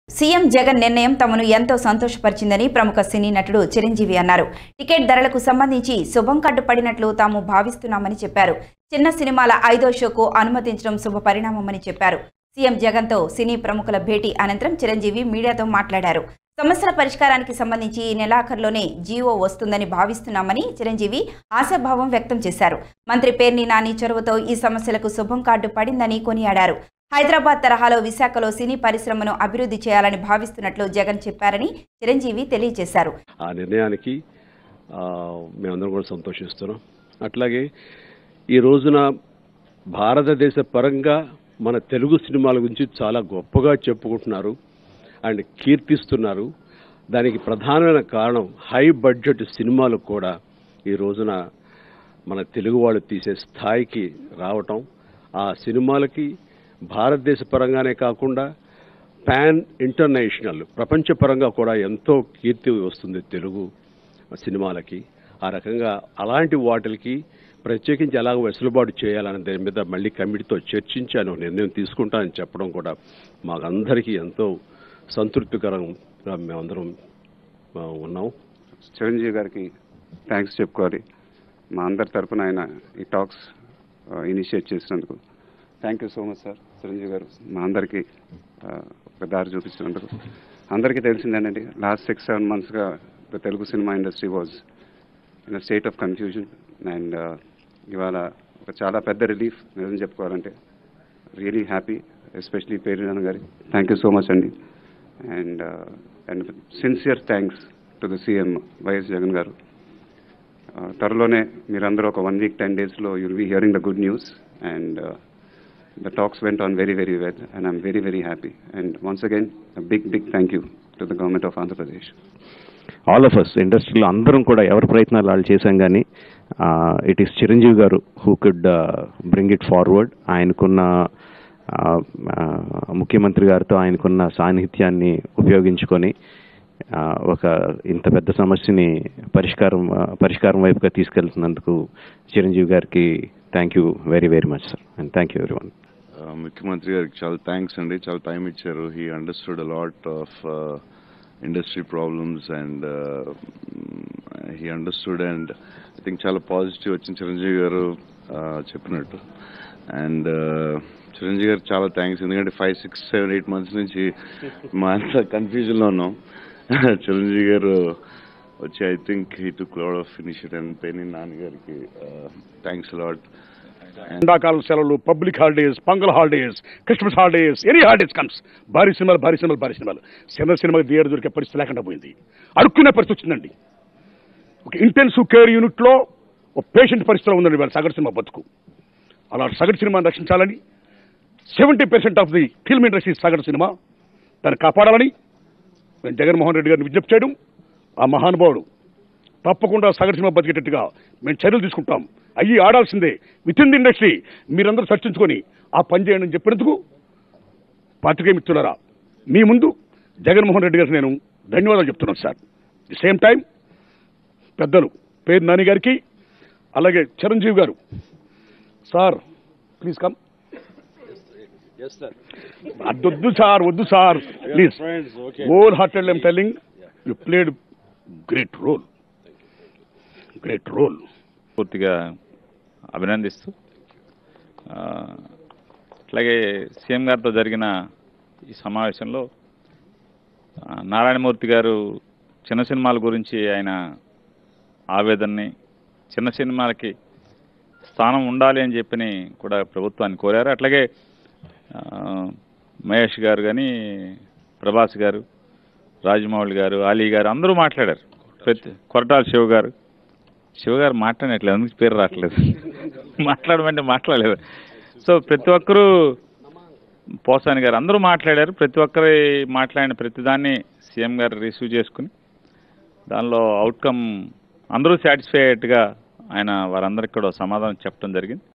CM Jagan నిర్ణయం తమను ఎంతో సంతోషపరిచిందని ప్రముఖ సినీ నటుడు చిరంజీవి అన్నారు టికెట్ ధరలకు సంబంధించి శుభం కట్టు పడినట్లు తాము భావిస్తున్నామని చెప్పారు చిన్న సినిమాల ఐదో షోకు అనుమతించడం శుభ పరిణామమని చెప్పారు సీఎం జగన్తో సినీ ప్రముఖుల భేటీ అనంతరం చిరంజీవి మీడియాతో మాట్లాడారు సమస్యల పరిష్కారానికి సంబంధించి ఈ నెలాఖరులోనే జీవో వస్తుందని భావిస్తున్నామని చిరంజీవి ఆశాభావం వ్యక్తం చేశారు మంత్రి పేర్ని నాని చొరవతో ఈ సమస్యలకు శుభం కార్డు పడిందని కొనియాడారు హైదరాబాద్ తరహాలో విశాఖలో సినీ పరిశ్రమను అభివృద్ధి చేయాలని భావిస్తున్నట్లు జగన్ చెప్పారని చిరంజీవి తెలియజేశారు ఆ నిర్ణయానికి ఆ, మేమందరం కూడా సంతోషిస్తున్నాం అట్లాగే ఈ రోజున భారతదేశ పరంగా మన తెలుగు సినిమాల గురించి చాలా గొప్పగా చెప్పుకుంటున్నారు అండ్ కీర్తిస్తున్నారు దానికి ప్రధానమైన కారణం హై బడ్జెట్ సినిమాలు కూడా ఈ రోజున మన తెలుగు వాళ్ళు తీసే స్థాయికి రావటం ఆ సినిమాలకి భారతదేశ పరంగానే కాకుండా పాన్ ఇంటర్నేషనల్ ప్రపంచపరంగా కూడా ఎంతో కీర్తి వస్తుంది తెలుగు సినిమాలకి ఆ రకంగా అలాంటి వాటికి ప్రత్యేకించి ఎలాగ వెసులుబాటు చేయాలనే దాని మీద మళ్ళీ కమిటీతో చర్చించాను నిర్ణయం తీసుకుంటానని చెప్పడం కూడా మాకందరికీ ఎంతో సంతృప్తికరంగా మేమందరం ఆ, ఉన్నాం చిరంజీవి గారికి థ్యాంక్స్ చెప్పుకోవాలి మా అందరి తరపున ఆయన ఈ టాక్స్ ఇనిషియేట్ చేసినందుకు thank you so much sir Chiranjeevi garu మా అందరికీ ఆ, ఒక దారి చూపించినందుకు అందరికీ తెలిసిందేనండి లాస్ట్ సిక్స్ సెవెన్ మంత్స్గా the Telugu cinema industry was in a state of confusion and ఇవాళ ఒక చాలా పెద్ద రిలీఫ్ నిజం చెప్పుకోవాలంటే రియలీ హ్యాపీ ఎస్పెషలీ పేరునాన్న గారి థ్యాంక్ యూ సో మచ్ అండి and and sincere thanks to the CM YS Jagan garu Uh, త్వరలోనే మీరందరూ ఒక వన్ వీక్ టెన్ డేస్లో you'll be hearing the good news and the talks went on very very well and I'm very very happy and once again big big thank you to the government of Andhra Pradesh all of us ఇండస్ట్రీలో అందరం కూడా ఎవరి ప్రయత్నాలు వాళ్ళు చేశాం కానీ it is Chiranjeevi garu who could bring it forward ఆయనకున్న ఆ, ఆ, ముఖ్యమంత్రి గారితో ఆయనకున్న సాన్నిహిత్యాన్ని ఉపయోగించుకొని ఆ, ఒక ఇంత పెద్ద సమస్యని పరిష్కారం ఆ, పరిష్కారం వైపుగా తీసుకెళ్తున్నందుకు చిరంజీవి గారికి thank you very very much sir and thank you every ఆ, ముఖ్యమంత్రి గారికి చాలా థ్యాంక్స్ అండి చాలా టైం ఇచ్చారు he understood a lot of industry problems and he understood and I think చాలా పాజిటివ్ వచ్చింది చిరంజీవి గారు ఆ, చెప్పినట్టు అండ్ చిరంజీవి గారు చాలా థ్యాంక్స్ ఎందుకంటే five six seven eight months నుంచి మా అంతా కన్ఫ్యూజన్లో ఉన్నాం చిరంజీవి గారు వచ్చి I think he took lot of initiative and పెయిన్ నాన్నగారికి థ్యాంక్స్ లాట్ ఎండాకాలం సెలవులు public holidays Pongal holidays Christmas holidays any holidays comes భారీ సినిమాలు భారీ సినిమాలు భారీ సినిమాలు చిన్న సినిమాకి థియేటర్ దొరికే పరిస్థితి లేకుండా పోయింది అడుక్కునే పరిస్థితి వచ్చిందండి ఒక ఇంటెన్సివ్ కేర్ యూనిట్లో ఒక పేషెంట్ పరిస్థితిలో ఉందండి వాళ్ళ సగటు సినిమా బతుకు అలా సగటు సినిమాని రక్షించాలని seventy percent of the film industry సగటు సినిమా దాన్ని కాపాడాలని నేను జగన్మోహన్ రెడ్డి గారిని విజ్ఞప్తి చేయడం ఆ మహానుభావుడు తప్పకుండా సగటు సినిమా బతికేటట్టుగా మేము చర్యలు తీసుకుంటాం అయ్యి ఆడాల్సిందే విత్ ఇన్ ది ఇండస్ట్రీ మీరందరూ చర్చించుకొని ఆ పని చేయండి అని చెప్పినందుకు పాత్రికేయ మిత్రులరా మీ ముందు జగన్మోహన్ రెడ్డి గారికి నేను ధన్యవాదాలు చెప్తున్నాను సార్ ది సేమ్ టైం పెద్దలు పేరు నాని గారికి అలాగే Chiranjeevi garu sir please come అద్దొద్దు సార్ వద్దు sir please whole hearted I'm telling you played great role great role పూర్తిగా అభినందిస్తూ ఆ, అట్లాగే సీఎం గారితో జరిగిన ఈ సమావేశంలో ఆ, నారాయణమూర్తి గారు చిన్న సినిమాల గురించి ఆయన ఆవేదనని చిన్న సినిమాలకి స్థానం ఉండాలి అని చెప్పని కూడా ప్రభుత్వాన్ని కోరారు అట్లాగే ఆ, మహేష్ గారు కానీ ప్రభాస్ గారు రాజమౌళి గారు అలీ గారు అందరూ మాట్లాడారు ప్రతి కొరటాల శివ గారు శివ గారు మాట్లాడట్లేదు అందుకు పేరు రావట్లేదు మాట్లాడమంటే మాట్లాడలేదు సో ప్రతి ఒక్కరూ పోసాని గారు అందరూ మాట్లాడారు ప్రతి ఒక్కరి మాట్లాడిన ప్రతిదాన్ని సీఎం గారు రిసీవ్ చేసుకుని దానిలో అవుట్కమ్ అందరూ సాటిస్ఫై అయ్యేట్టుగా ఆయన వారందరికీ కూడా సమాధానం చెప్పడం జరిగింది